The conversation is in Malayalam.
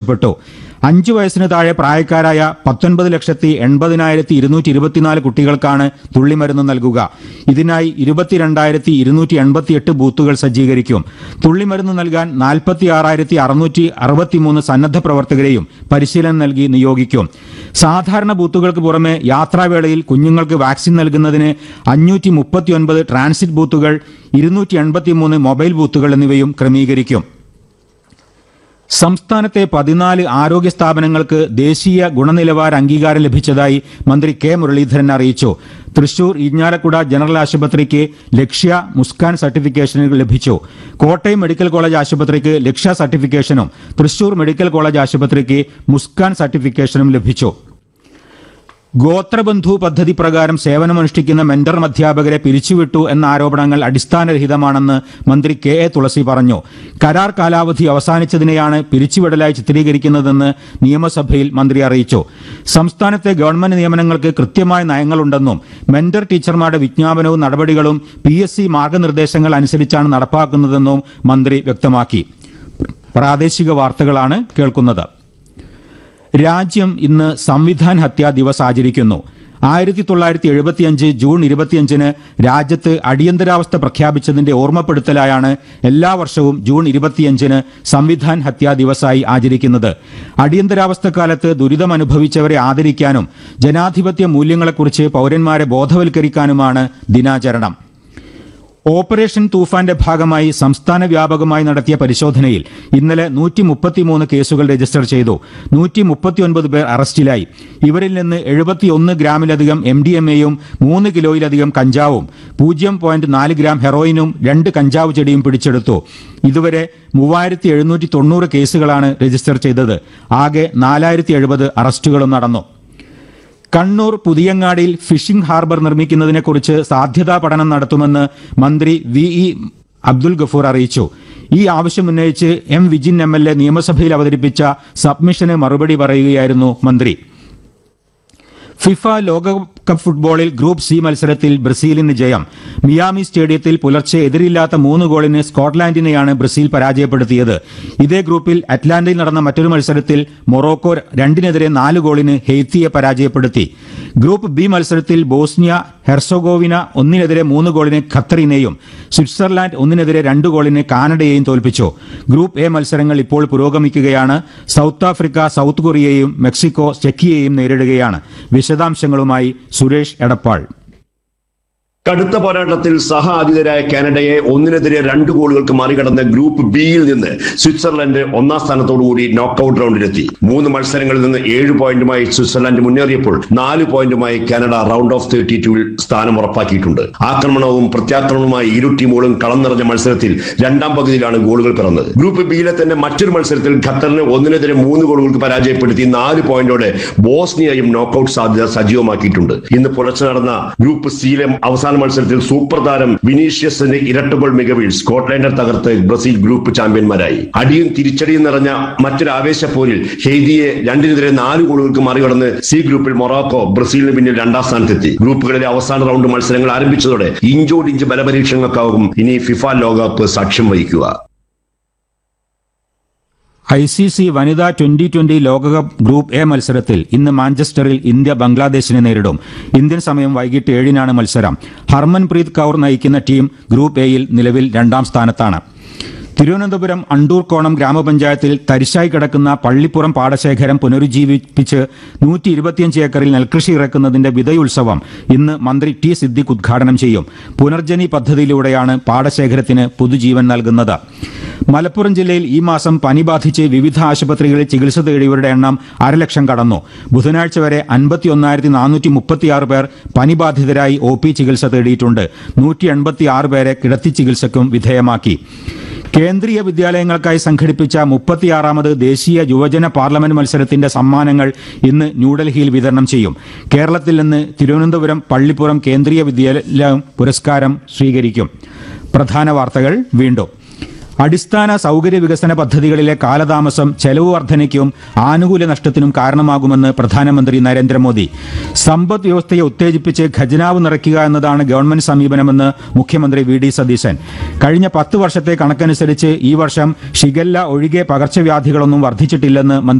ആവശ്യപ്പെട്ടു അഞ്ചു വയസ്സിന് താഴെ പ്രായക്കാരായ പത്തൊൻപത് ലക്ഷത്തി എൺപതിനായിരത്തി ഇരുന്നൂറ്റി ഇരുപത്തിനാല് കുട്ടികൾക്കാണ് തുള്ളിമരുന്ന് നൽകുക ഇതിനായി ഇരുപത്തിരണ്ടായിരത്തി ഇരുന്നൂറ്റി എൺപത്തിയെട്ട് ബൂത്തുകൾ സജ്ജീകരിക്കും തുള്ളിമരുന്ന് നൽകാൻ നാൽപ്പത്തി ആറായിരത്തി അറുന്നൂറ്റി അറുപത്തിമൂന്ന് സന്നദ്ധ പ്രവർത്തകരെയും പരിശീലനം നൽകി നിയോഗിക്കും സാധാരണ ബൂത്തുകൾക്ക് പുറമെ യാത്രാവേളയിൽ കുഞ്ഞുങ്ങൾക്ക് വാക്സിൻ നൽകുന്നതിന് അഞ്ഞൂറ്റി മുപ്പത്തിയൊൻപത് ട്രാൻസിറ്റ് ബൂത്തുകൾ ഇരുന്നൂറ്റി എൺപത്തിമൂന്ന് മൊബൈൽ ബൂത്തുകൾ എന്നിവയും ക്രമീകരിക്കും സംസ്ഥാനത്തെ പതിനാല് ആരോഗ്യ സ്ഥാപനങ്ങൾക്ക് ദേശീയ ഗുണനിലവാര അംഗീകാരം ലഭിച്ചതായി മന്ത്രി കെ മുരളീധരൻ അറിയിച്ചു തൃശൂർ ഇഞ്ഞാലക്കുട ജനറൽ ആശുപത്രിക്ക് ലക്ഷ്യ മുസ്കാൻ സർട്ടിഫിക്കേഷനുകൾ ലഭിച്ചു കോട്ടയം മെഡിക്കൽ കോളേജ് ആശുപത്രിക്ക് ലക്ഷ്യ സർട്ടിഫിക്കേഷനും തൃശൂർ മെഡിക്കൽ കോളേജ് ആശുപത്രിക്ക് മുസ്കാൻ സർട്ടിഫിക്കേഷനും ലഭിച്ചു ഗോത്രബന്ധു പദ്ധതി പ്രകാരം സേവനമനുഷ്ഠിക്കുന്ന മെന്റർ അധ്യാപകരെ പിരിച്ചുവിട്ടു എന്ന ആരോപണങ്ങൾ അടിസ്ഥാനരഹിതമാണെന്ന് മന്ത്രി കെ എ തുളസി പറഞ്ഞു കരാർ കാലാവധി അവസാനിച്ചതിനെയാണ് പിരിച്ചുവിടലായി ചിത്രീകരിക്കുന്നതെന്ന് നിയമസഭയിൽ മന്ത്രി അറിയിച്ചു സംസ്ഥാനത്തെ ഗവൺമെന്റ് നിയമനങ്ങൾക്ക് കൃത്യമായ നയങ്ങളുണ്ടെന്നും മെന്റർ ടീച്ചർമാരുടെ വിജ്ഞാപനവും നടപടികളും പി എസ് സി മാർഗനിർദ്ദേശങ്ങൾ അനുസരിച്ചാണ് നടപ്പാക്കുന്നതെന്നും മന്ത്രി വ്യക്തമാക്കി പ്രാദേശിക വാർത്തകളാണ് കേൾക്കുന്നത് രാജ്യം ഇന്ന് സംവിധാൻ ഹത്യാ ദിവസ് ആചരിക്കുന്നു ആയിരത്തി തൊള്ളായിരത്തി എഴുപത്തിയഞ്ച് ജൂൺ ഇരുപത്തിയഞ്ചിന് രാജ്യത്ത് അടിയന്തരാവസ്ഥ പ്രഖ്യാപിച്ചതിന്റെ ഓർമ്മപ്പെടുത്തലായാണ് എല്ലാ വർഷവും ജൂൺ ഇരുപത്തിയഞ്ചിന് സംവിധാൻ ഹത്യാ ദിവസായി ആചരിക്കുന്നത് അടിയന്തരാവസ്ഥക്കാലത്ത് ദുരിതമനുഭവിച്ചവരെ ആദരിക്കാനും ജനാധിപത്യ മൂല്യങ്ങളെക്കുറിച്ച് പൌരന്മാരെ ബോധവൽക്കരിക്കാനുമാണ് ദിനാചരണം ഓപ്പറേഷൻ തൂഫാന്റെ ഭാഗമായി സംസ്ഥാന വ്യാപകമായി നടത്തിയ പരിശോധനയിൽ ഇന്നലെ നൂറ്റി മുപ്പത്തിമൂന്ന് കേസുകൾ രജിസ്റ്റർ ചെയ്തു നൂറ്റി മുപ്പത്തിയൊൻപത് പേർ അറസ്റ്റിലായി ഇവരിൽ നിന്ന് എഴുപത്തിയൊന്ന് ഗ്രാമിലധികം എം ഡി എം എയും മൂന്ന് കിലോയിലധികം കഞ്ചാവും പൂജ്യം പോയിന്റ് നാല് ഗ്രാം ഹെറോയിനും രണ്ട് കഞ്ചാവ് ചെടിയും പിടിച്ചെടുത്തു ഇതുവരെ മൂവായിരത്തി എഴുന്നൂറ്റി തൊണ്ണൂറ് കേസുകളാണ് രജിസ്റ്റർ ചെയ്തത് ആകെ നാലായിരത്തി എഴുപത് അറസ്റ്റുകളും നടന്നു കണ്ണൂർ പുതിയങ്ങാടിയിൽ ഫിഷിംഗ് ഹാർബർ നിർമ്മിക്കുന്നതിനെക്കുറിച്ച് സാധ്യതാ പഠനം നടത്തുമെന്ന് മന്ത്രി വി ഇ അബ്ദുൽ ഗഫൂർ അറിയിച്ചു ഈ ആവശ്യമുന്നയിച്ച് M Vijin M L A നിയമസഭയിൽ അവതരിപ്പിച്ച സബ്മിഷന് മറുപടി പറയുകയായിരുന്നു മന്ത്രി ഫിഫ ലോകകപ്പ് ഫുട്ബോളിൽ ഗ്രൂപ്പ് സി മത്സരത്തിൽ ബ്രസീലിന് ജയം മിയാമി സ്റ്റേഡിയത്തിൽ പുലർച്ചെ എതിരില്ലാത്ത മൂന്ന് ഗോളിന് സ്കോട്ട്ലാൻഡിനെയാണ് ബ്രസീൽ പരാജയപ്പെടുത്തിയത് ഇതേ ഗ്രൂപ്പിൽ അറ്റ്ലാന്റയിൽ നടന്ന മറ്റൊരു മത്സരത്തിൽ മൊറോക്കോ രണ്ടിനെതിരെ നാല് ഗോളിന് ഹെയ്ത്തിയെ പരാജയപ്പെടുത്തി ഗ്രൂപ്പ് ബി മത്സരത്തിൽ ബോസ്നിയ ഹെർസോഗോവിന ഒന്നിനെതിരെ മൂന്ന് ഗോളിന് ഖത്തറിനെയും സ്വിറ്റ്സർലാൻഡ് ഒന്നിനെതിരെ രണ്ട് ഗോളിന് കാനഡയെയും തോൽപ്പിച്ചു ഗ്രൂപ്പ് എ മത്സരങ്ങൾ ഇപ്പോൾ പുരോഗമിക്കുകയാണ് സൗത്ത് ആഫ്രിക്ക സൗത്ത് കൊറിയയെയും മെക്സിക്കോ ചെക്കിയെയും നേരിടുകയാണ് വിശദാംശങ്ങളുമായി സുരേഷ് എടപ്പാൾ കടുത്ത പോരാട്ടത്തിൽ സഹ ആതിഥേയരായ കാനഡയെ ഒന്നിനെതിരെ രണ്ട് ഗോളുകൾക്ക് മറികടന്ന് ഗ്രൂപ്പ് ബിയിൽ നിന്ന് സ്വിറ്റ്സർലൻഡ് ഒന്നാം സ്ഥാനത്തോടുകൂടി നോക്കൌട്ട് റൗണ്ടിലെത്തി മൂന്ന് മത്സരങ്ങളിൽ നിന്ന് ഏഴ് പോയിന്റുമായി സ്വിറ്റ്സർലൻഡ് മുന്നേറിയപ്പോൾ നാല് പോയിന്റുമായി കാനഡ റൗണ്ട് ഓഫ് തേർട്ടി ടൂവിൽ സ്ഥാനം ഉറപ്പാക്കിയിട്ടുണ്ട് ആക്രമണവും പ്രത്യാക്രമണവുമായി ഇരു ടീമുകളും കളം നിറഞ്ഞ മത്സരത്തിൽ രണ്ടാം പകുതിയിലാണ് ഗോളുകൾ പിറന്നത് ഗ്രൂപ്പ് ബിയിലെ തന്നെ മറ്റൊരു മത്സരത്തിൽ ഖത്തറിനെ ഒന്നിനെതിരെ മൂന്ന് ഗോളുകൾക്ക് പരാജയപ്പെടുത്തി നാല് പോയിന്റോടെ ബോസ്നിയയും നോക്കൌട്ട് സാധ്യത സജീവമാക്കിയിട്ടുണ്ട് ഇന്ന് പുലർച്ചെ നടന്ന ഗ്രൂപ്പ് സിയിലെ അവസാന മത്സരത്തിൽ സൂപ്പർ താരം വിനീഷ്യസിന്റെ ഇരട്ട ഗോൾ മികവിൽ സ്കോട്ട്ലാൻഡ് തകർത്ത് ബ്രസീൽ ഗ്രൂപ്പ് ചാമ്പ്യന്മാരായി അടിയും തിരിച്ചടിയും നിറഞ്ഞ മറ്റൊരു ആവേശപ്പോരിൽ ഹെയ്തിയെ രണ്ടിനെതിരെ നാല് ഗോളുകൾക്ക് മറികടന്ന് സി ഗ്രൂപ്പിൽ മൊറോക്കോ ബ്രസീലിന് പിന്നിൽ രണ്ടാം സ്ഥാനത്തെത്തി ഗ്രൂപ്പുകളിലെ അവസാന റൗണ്ട് മത്സരങ്ങൾ ആരംഭിച്ചതോടെ ഇഞ്ചോടിഞ്ച് ബലപരീക്ഷണങ്ങൾക്കാവും ഇനി ഫിഫ ലോകകപ്പ് സാക്ഷ്യം വഹിക്കുക ഐ സി സി വനിതാ ട്വന്റി ട്വന്റി ലോകകപ്പ് ഗ്രൂപ്പ് എ മത്സരത്തിൽ ഇന്ന് മാഞ്ചസ്റ്ററിൽ ഇന്ത്യ ബംഗ്ലാദേശിനെ നേരിടും ഇന്ത്യൻ സമയം വൈകിട്ട് ഏഴിനാണ് മത്സരം ഹർമൻപ്രീത് കൗർ നയിക്കുന്ന ടീം ഗ്രൂപ്പ് എയിൽ നിലവിൽ രണ്ടാം സ്ഥാനത്താണ് തിരുവനന്തപുരം അണ്ടൂർക്കോണം ഗ്രാമപഞ്ചായത്തിൽ തരിശായി കിടക്കുന്ന പള്ളിപ്പുറം പാടശേഖരം പുനരുജ്ജീവിപ്പിച്ച് നൂറ്റി ഇരുപത്തിയഞ്ച് ഏക്കറിൽ നെൽകൃഷി ഇറക്കുന്നതിന്റെ വിതയുത്സവം ഇന്ന് മന്ത്രി ടി സിദ്ദിഖ് ഉദ്ഘാടനം ചെയ്യും പുനർജനി പദ്ധതിയിലൂടെയാണ് പാടശേഖരത്തിന് പുതുജീവൻ നൽകുന്നത് മലപ്പുറം ജില്ലയിൽ ഈ മാസം പനി ബാധിച്ച് വിവിധ ആശുപത്രികളിൽ ചികിത്സ തേടിയവരുടെ എണ്ണം അരലക്ഷം കടന്നു ബുധനാഴ്ച വരെ അൻപത്തിയൊന്നായിരത്തി നാനൂറ്റി മുപ്പത്തിയാറ് പേർ പനി ബാധിതരായി ഒ പി ചികിത്സ തേടിയിട്ടുണ്ട് നൂറ്റി എൺപത്തിയാറ് പേരെ കിടത്തി ചികിത്സയ്ക്കും വിധേയമാക്കി കേന്ദ്രീയ വിദ്യാലയങ്ങൾക്കായി സംഘടിപ്പിച്ച മുപ്പത്തിയാറാമത് ദേശീയ യുവജന പാർലമെന്റ് മത്സരത്തിന്റെ സമ്മാനങ്ങൾ ഇന്ന് ന്യൂഡൽഹിയിൽ വിതരണം ചെയ്യും കേരളത്തിൽ നിന്ന് തിരുവനന്തപുരം പള്ളിപ്പുറം കേന്ദ്രീയ വിദ്യാലയം പുരസ്കാരം സ്വീകരിക്കും പ്രധാന വാർത്തകൾ വീണ്ടും അടിസ്ഥാന സൗകര്യ വികസന പദ്ധതികളിലെ കാലതാമസം ചെലവ് വർധനയ്ക്കും ആനുകൂല്യ നഷ്ടത്തിനും കാരണമാകുമെന്ന് പ്രധാനമന്ത്രി നരേന്ദ്രമോദി സമ്പദ് വ്യവസ്ഥയെ ഉത്തേജിപ്പിച്ച് ഖജനാവ് നിറയ്ക്കുക എന്നതാണ് ഗവൺമെന്റ് സമീപനമെന്ന് മുഖ്യമന്ത്രി വി ഡി സതീശൻ കഴിഞ്ഞ പത്ത് വർഷത്തെ കണക്കനുസരിച്ച് ഈ വർഷം ഷിഗല്ല ഒഴികെ പകർച്ചവ്യാധികളൊന്നും വർദ്ധിച്ചിട്ടില്ലെന്ന് മന്ത്രി